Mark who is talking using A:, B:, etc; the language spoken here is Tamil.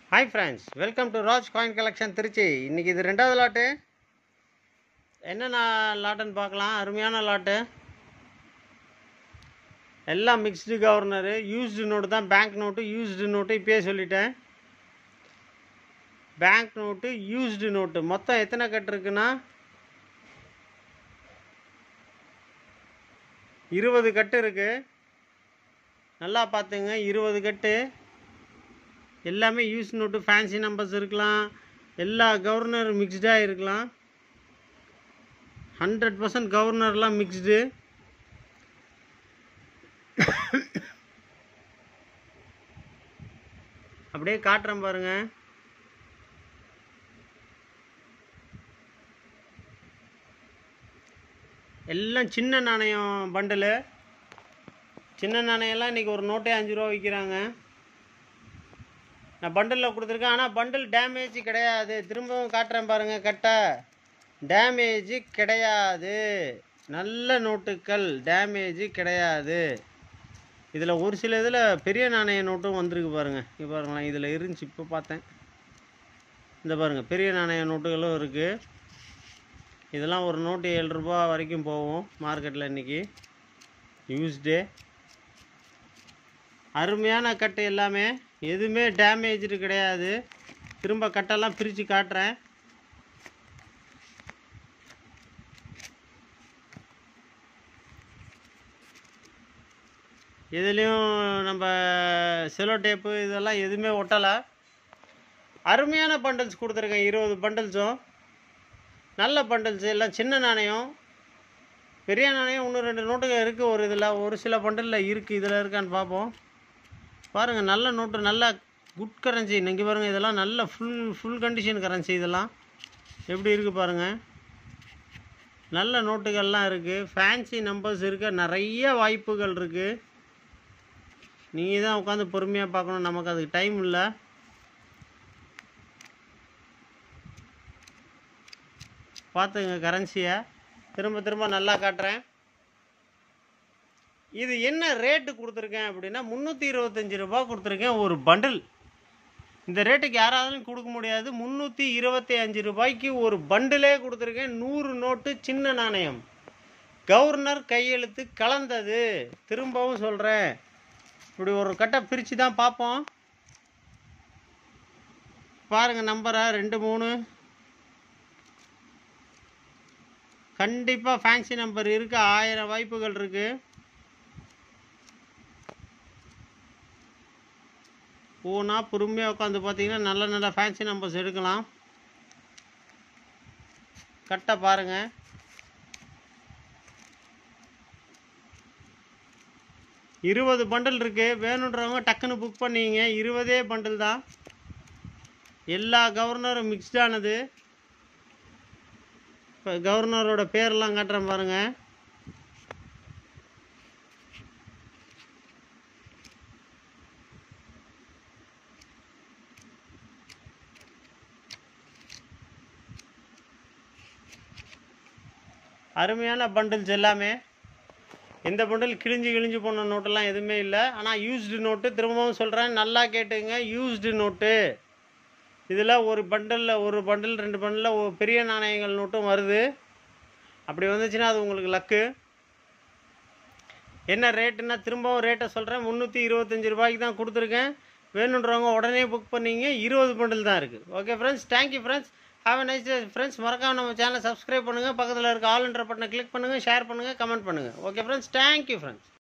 A: hi friends welcome to Raj coin collection Trichy இன்றைக்கி இது ரெண்டாவது லாட்டு என்ன நான் லாட்டுன்னு பார்க்கலாம் அருமையான லாட்டு எல்லாம் மிக்ஸ்டு கவர்னரு யூஸ்டு நோட்டு தான் பேங்க் நோட்டு யூஸ்டு நோட்டு இப்பயே சொல்லிட்டேன் பேங்க் நோட்டு யூஸ்டு நோட்டு மொத்தம் எத்தனை கட்டு இருக்குன்னா இருபது கட்டு இருக்குது நல்லா பார்த்துங்க இருபது கட்டு எல்லாமே யூஸ் நோட்டு ஃபேன்சி நம்பர்ஸ் இருக்கலாம் எல்லா கவர்னர் மிக்ஸ்டாக இருக்கலாம் ஹண்ட்ரட் பர்சன்ட் கவர்னர்லாம் மிக்ஸ்டு அப்படியே காட்டுறேன் பாருங்க எல்லாம் சின்ன நாணயம் பண்டிலு சின்ன நாணயம்லாம் இன்றைக்கி ஒரு நோட்டே அஞ்சு ரூபா விற்கிறாங்க நான் பண்டலில் கொடுத்துருக்கேன் ஆனால் பண்டில் டேமேஜ் கிடையாது திரும்பவும் காட்டுறேன் பாருங்கள் கட்டை டேமேஜ் கிடையாது நல்ல நோட்டுகள் டேமேஜ் கிடையாது இதில் ஒரு சில இதில் பெரிய நாணய நோட்டும் வந்திருக்கு பாருங்கள் இங்கே பாருங்களேன் இதில் இருந்துச்சு இப்போ பார்த்தேன் இந்த பாருங்கள் பெரிய நாணய நோட்டுகளும் இருக்குது இதெல்லாம் ஒரு நோட்டு ஏழு ரூபா வரைக்கும் போகும் மார்க்கெட்டில் இன்றைக்கி யூஸ்டே அருமையான கட்டு எல்லாமே எதுவுமே டேமேஜ்டு கிடையாது திரும்ப கட்டெல்லாம் பிரித்து காட்டுறேன் இதுலேயும் நம்ம செலோ டேப்பு இதெல்லாம் எதுவுமே ஒட்டலை அருமையான பண்டல்ஸ் கொடுத்துருக்கேன் இருபது பண்டல்ஸும் நல்ல பண்டல்ஸ் எல்லாம் சின்ன நாணயம் பெரிய நாணயம் இன்னும் ரெண்டு நோட்டுங்க இருக்குது ஒரு இதில் ஒரு சில பண்டலில் இருக்குது இதில் இருக்கான்னு பார்ப்போம் பாருங்கள் நல்ல நோட்டு நல்ல குட் கரன்சி இங்கே பாருங்கள் இதெல்லாம் நல்ல ஃபுல் ஃபுல் கண்டிஷன் கரன்சி இதெல்லாம் எப்படி இருக்குது பாருங்கள் நல்ல நோட்டுகள்லாம் இருக்குது ஃபேன்சி நம்பர்ஸ் இருக்க நிறைய வாய்ப்புகள் இருக்குது நீங்கள் தான் உட்காந்து பொறுமையாக பார்க்கணும் நமக்கு அதுக்கு டைம் இல்லை பார்த்துங்க கரன்சியை திரும்ப திரும்ப நல்லா காட்டுறேன் இது என்ன ரேட்டு கொடுத்துருக்கேன் அப்படின்னா முந்நூற்றி இருபத்தஞ்சி ரூபா கொடுத்துருக்கேன் ஒரு பண்டில் இந்த ரேட்டுக்கு யாராலும் கொடுக்க முடியாது முந்நூற்றி இருபத்தி அஞ்சு ரூபாய்க்கு ஒரு பண்டிலே கொடுத்துருக்கேன் நூறு நோட்டு சின்ன நாணயம் கவர்னர் கையெழுத்து கலந்தது திரும்பவும் சொல்கிறேன் இப்படி ஒரு கட்டை பிரித்து தான் பார்ப்போம் பாருங்கள் நம்பரை ரெண்டு மூணு கண்டிப்பாக ஃபேன்சி நம்பர் இருக்குது ஆயிரம் வாய்ப்புகள் இருக்குது பூனா பொறுமையாக உட்காந்து பார்த்தீங்கன்னா நல்ல நல்ல ஃபேன்சி நம்பர்ஸ் எடுக்கலாம் கட்டை பாருங்கள் இருபது பண்டில் இருக்குது வேணுன்றவங்க டக்குன்னு புக் பண்ணிங்க இருபதே பண்டில் தான் எல்லா கவர்னரும் மிக்ஸ்டானது இப்போ கவர்னரோட பேரெல்லாம் காட்டுறேன் பாருங்கள் அருமையான பண்டில்ஸ் எல்லாமே இந்த பண்டில் கிழிஞ்சு கிழிஞ்சு போன நோட்டெல்லாம் எதுவுமே இல்லை ஆனால் யூஸ்டு நோட்டு திரும்பவும் சொல்கிறேன் நல்லா கேட்டுங்க யூஸ்டு நோட்டு இதில் ஒரு பண்டலில் ஒரு பண்டில் ரெண்டு பண்டலில் பெரிய நாணயங்கள் நோட்டும் வருது அப்படி வந்துச்சுன்னா அது உங்களுக்கு லக்கு என்ன ரேட்டுன்னா திரும்பவும் ரேட்டை சொல்கிறேன் முந்நூற்றி இருபத்தஞ்சி ரூபாய்க்கு தான் கொடுத்துருக்கேன் வேணுன்றவங்க உடனே புக் பண்ணிங்க இருபது பண்டில் தான் இருக்குது okay friends thank you friends have a nice day friends மறக்காம நம்ம சேனலை சப்ஸ்கிரைப் பண்ணுங்கள் பக்கத்தில் இருக்க ஆல்ன்ற பட்டனை கிளிக் பண்ணுங்கள் ஷேர் பண்ணுங்கள் கமெண்ட் பண்ணுங்கள் ஓகே ஃப்ரெண்ட்ஸ் தேங்க்யூ ஃப்ரெண்ட்ஸ்